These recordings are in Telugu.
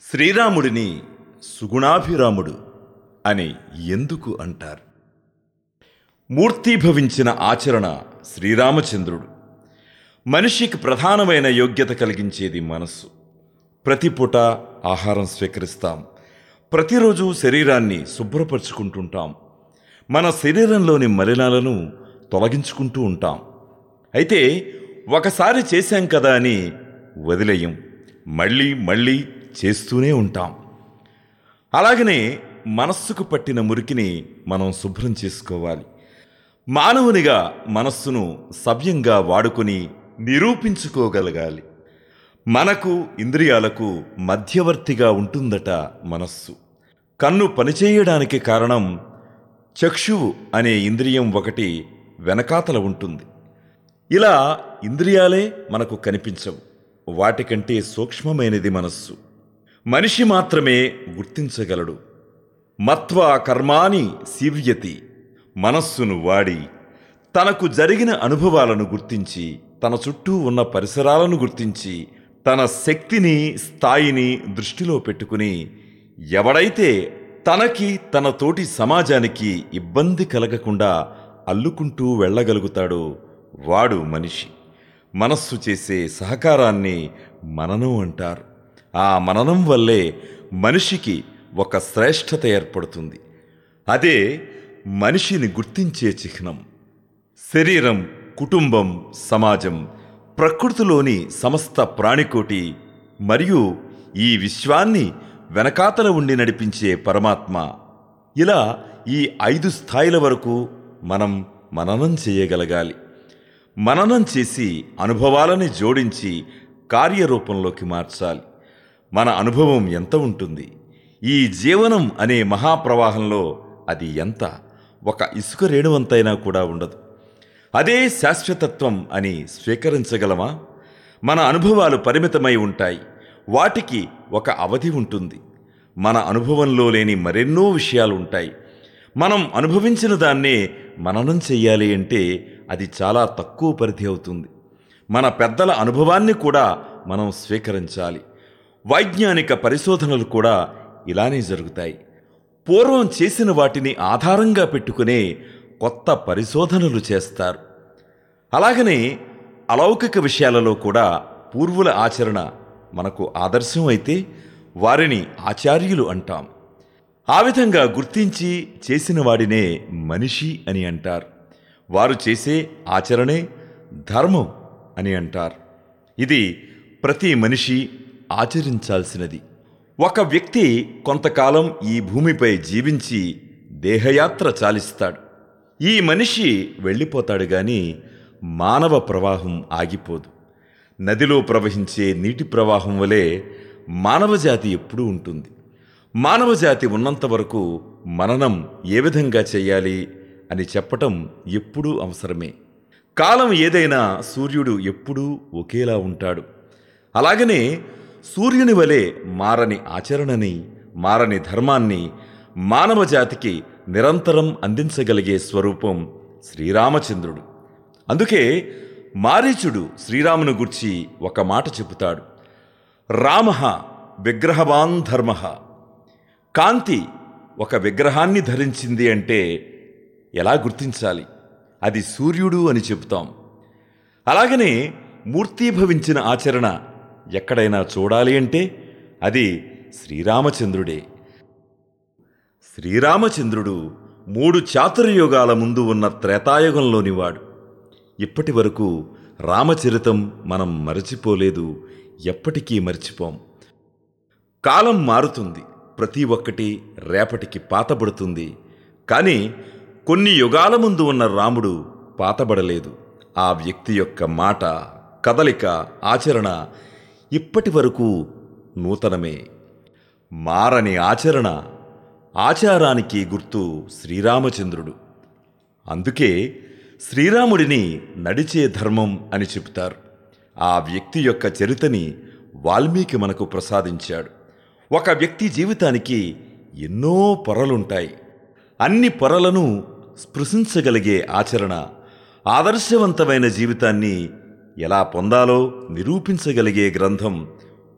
శ్రీరాముడిని సుగుణాభిరాముడు అని ఎందుకు అంటారు మూర్తీభవించిన ఆచరణ శ్రీరామచంద్రుడు మనిషికి ప్రధానమైన యోగ్యత కలిగించేది మనస్సు ప్రతి పూట ఆహారం స్వీకరిస్తాం ప్రతిరోజు శరీరాన్ని శుభ్రపరుచుకుంటుంటాం మన శరీరంలోని మలినాలను తొలగించుకుంటూ ఉంటాం అయితే ఒకసారి చేశాం కదా అని వదిలేయం మళ్ళీ మళ్ళీ చేస్తూనే ఉంటాం అలాగనే మనస్సుకు పట్టిన మురికిని మనం శుభ్రం చేసుకోవాలి మానవునిగా మనస్సును సవ్యంగా వాడుకొని నిరూపించుకోగలగాలి మనకు ఇంద్రియాలకు మధ్యవర్తిగా ఉంటుందట మనస్సు కన్ను పనిచేయడానికి కారణం చక్షువు అనే ఇంద్రియం ఒకటి వెనకాతల ఉంటుంది ఇలా ఇంద్రియాలే మనకు కనిపించవు వాటికంటే సూక్ష్మమైనది మనస్సు మనిషి మాత్రమే గుర్తించగలడు మత్వా కర్మాని శీవ్యతి మనస్సును వాడి తనకు జరిగిన అనుభవాలను గుర్తించి తన చుట్టూ ఉన్న పరిసరాలను గుర్తించి తన శక్తిని స్థాయిని దృష్టిలో పెట్టుకుని ఎవడైతే తనకి తన తోటి సమాజానికి ఇబ్బంది కలగకుండా అల్లుకుంటూ వెళ్ళగలుగుతాడో వాడు మనిషి మనస్సు చేసే సహకారాన్ని మననం అంటారు ఆ మననం వల్లే మనిషికి ఒక శ్రేష్టత ఏర్పడుతుంది అదే మనిషిని గుర్తించే చిహ్నం శరీరం కుటుంబం సమాజం ప్రకృతిలోని సమస్త ప్రాణికోటి మరియు ఈ విశ్వాన్ని వెనకాతల ఉండి నడిపించే పరమాత్మ ఇలా ఈ ఐదు స్థాయిల వరకు మనం మననం చేయగలగాలి మననం చేసి అనుభవాలని జోడించి కార్యరూపంలోకి మార్చాలి మన అనుభవం ఎంత ఉంటుంది ఈ జీవనం అనే మహాప్రవాహంలో అది ఎంత ఒక ఇసుక రేణువంతైనా కూడా ఉండదు అదే శాశ్వతత్వం అని స్వీకరించగలమా మన అనుభవాలు పరిమితమై ఉంటాయి వాటికి ఒక అవధి ఉంటుంది మన అనుభవంలో లేని మరెన్నో విషయాలు ఉంటాయి మనం అనుభవించిన దాన్నే మననం చెయ్యాలి అంటే అది చాలా తక్కువ పరిధి అవుతుంది మన పెద్దల అనుభవాన్ని కూడా మనం స్వీకరించాలి వైజ్ఞానిక పరిశోధనలు కూడా ఇలానే జరుగుతాయి పూర్వం చేసిన వాటిని ఆధారంగా పెట్టుకునే కొత్త పరిశోధనలు చేస్తారు అలాగనే అలౌకిక విషయాలలో కూడా పూర్వుల ఆచరణ మనకు ఆదర్శం అయితే వారిని ఆచార్యులు అంటాం ఆ విధంగా గుర్తించి చేసిన వాడినే మనిషి అని అంటారు వారు చేసే ఆచరణే ధర్మం అని అంటారు ఇది ప్రతి మనిషి ఆచరించాల్సినది ఒక వ్యక్తి కొంతకాలం ఈ భూమిపై జీవించి దేహయాత్ర చాలిస్తాడు ఈ మనిషి వెళ్ళిపోతాడు గాని మానవ ప్రవాహం ఆగిపోదు నదిలో ప్రవహించే నీటి ప్రవాహం వలె మానవజాతి ఎప్పుడూ ఉంటుంది మానవజాతి ఉన్నంత వరకు మననం ఏ విధంగా చేయాలి అని చెప్పటం ఎప్పుడూ అవసరమే కాలం ఏదైనా సూర్యుడు ఎప్పుడూ ఒకేలా ఉంటాడు అలాగనే సూర్యుని వలె మారని ఆచరణని మారని ధర్మాన్ని మానవజాతికి నిరంతరం అందించగలిగే స్వరూపం శ్రీరామచంద్రుడు అందుకే మారీచుడు శ్రీరామును గుర్చి ఒక మాట చెబుతాడు రామ విగ్రహవాన్ ధర్మ కాంతి ఒక విగ్రహాన్ని ధరించింది అంటే ఎలా గుర్తించాలి అది సూర్యుడు అని చెబుతాం అలాగనే మూర్తీభవించిన ఆచరణ ఎక్కడైనా చూడాలి అంటే అది శ్రీరామచంద్రుడే శ్రీరామచంద్రుడు మూడు చాతుర్యుగాల ముందు ఉన్న త్రేతాయుగంలోనివాడు ఇప్పటి వరకు రామచరితం మనం మరచిపోలేదు ఎప్పటికీ మర్చిపోం కాలం మారుతుంది ప్రతి ఒక్కటి రేపటికి పాతబడుతుంది కానీ కొన్ని యుగాల ముందు ఉన్న రాముడు పాతబడలేదు ఆ వ్యక్తి యొక్క మాట కదలిక ఆచరణ ఇప్పటి వరకు నూతనమే మారని ఆచరణ ఆచారానికి గుర్తు శ్రీరామచంద్రుడు అందుకే శ్రీరాముడిని నడిచే ధర్మం అని చెబుతారు ఆ వ్యక్తి యొక్క చరితని వాల్మీకి మనకు ప్రసాదించాడు ఒక వ్యక్తి జీవితానికి ఎన్నో పొరలుంటాయి అన్ని పొరలను స్పృశించగలిగే ఆచరణ ఆదర్శవంతమైన జీవితాన్ని ఎలా పొందాలో నిరూపించగలిగే గ్రంథం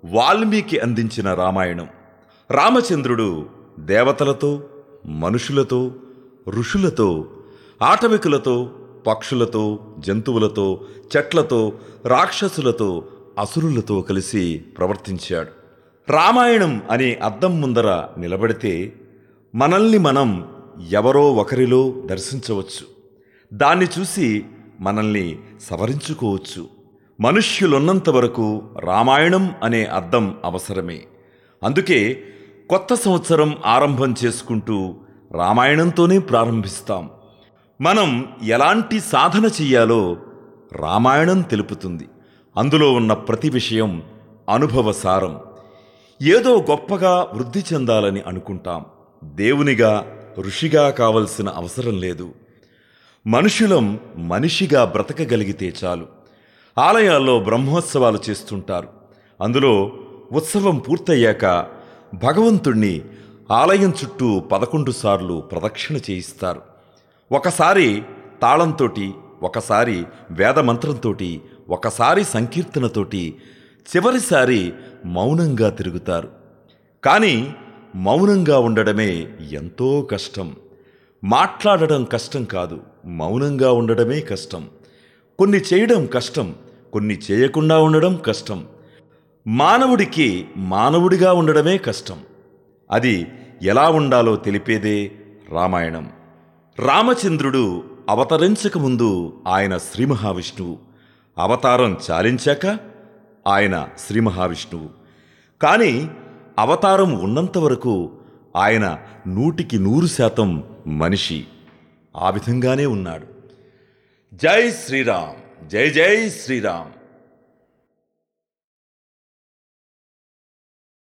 వాల్మీకి అందించిన రామాయణం రామచంద్రుడు దేవతలతో మనుషులతో ఋషులతో ఆటవికులతో పక్షులతో జంతువులతో చెట్లతో రాక్షసులతో అసురులతో కలిసి ప్రవర్తించాడు రామాయణం అనే అద్దం ముందర నిలబడితే మనల్ని మనం ఎవరో ఒకరిలో దర్శించవచ్చు దాన్ని చూసి మనల్ని సవరించుకోవచ్చు మనుష్యులున్నంత వరకు రామాయణం అనే అద్దం అవసరమే అందుకే కొత్త సంవత్సరం ఆరంభం చేసుకుంటూ రామాయణంతోనే ప్రారంభిస్తాం మనం ఎలాంటి సాధన చెయ్యాలో రామాయణం తెలుపుతుంది అందులో ఉన్న ప్రతి విషయం అనుభవసారం ఏదో గొప్పగా వృద్ధి చెందాలని అనుకుంటాం దేవునిగా ఋషిగా కావలసిన అవసరం లేదు మనుషులం మనిషిగా బ్రతకగలిగితే చాలు ఆలయాల్లో బ్రహ్మోత్సవాలు చేస్తుంటారు అందులో ఉత్సవం పూర్తయ్యాక భగవంతుణ్ణి ఆలయం చుట్టూ పదకొండు సార్లు ప్రదక్షిణ చేయిస్తారు ఒకసారి తాళంతోటి ఒకసారి వేదమంత్రంతోటి ఒకసారి సంకీర్తనతోటి చివరిసారి మౌనంగా తిరుగుతారు కానీ మౌనంగా ఉండడమే ఎంతో కష్టం మాట్లాడడం కష్టం కాదు మౌనంగా ఉండడమే కష్టం కొన్ని చేయడం కష్టం కొన్ని చేయకుండా ఉండడం కష్టం మానవుడికి మానవుడిగా ఉండడమే కష్టం అది ఎలా ఉండాలో తెలిపేదే రామాయణం రామచంద్రుడు అవతరించక ముందు ఆయన శ్రీ మహావిష్ణువు అవతారం చాలించాక ఆయన శ్రీ మహావిష్ణువు కానీ అవతారం ఉన్నంత వరకు ఆయన నూటికి నూరు శాతం మనిషి ఆ విధంగానే ఉన్నాడు జై శ్రీరామ్ జై జై శ్రీరామ్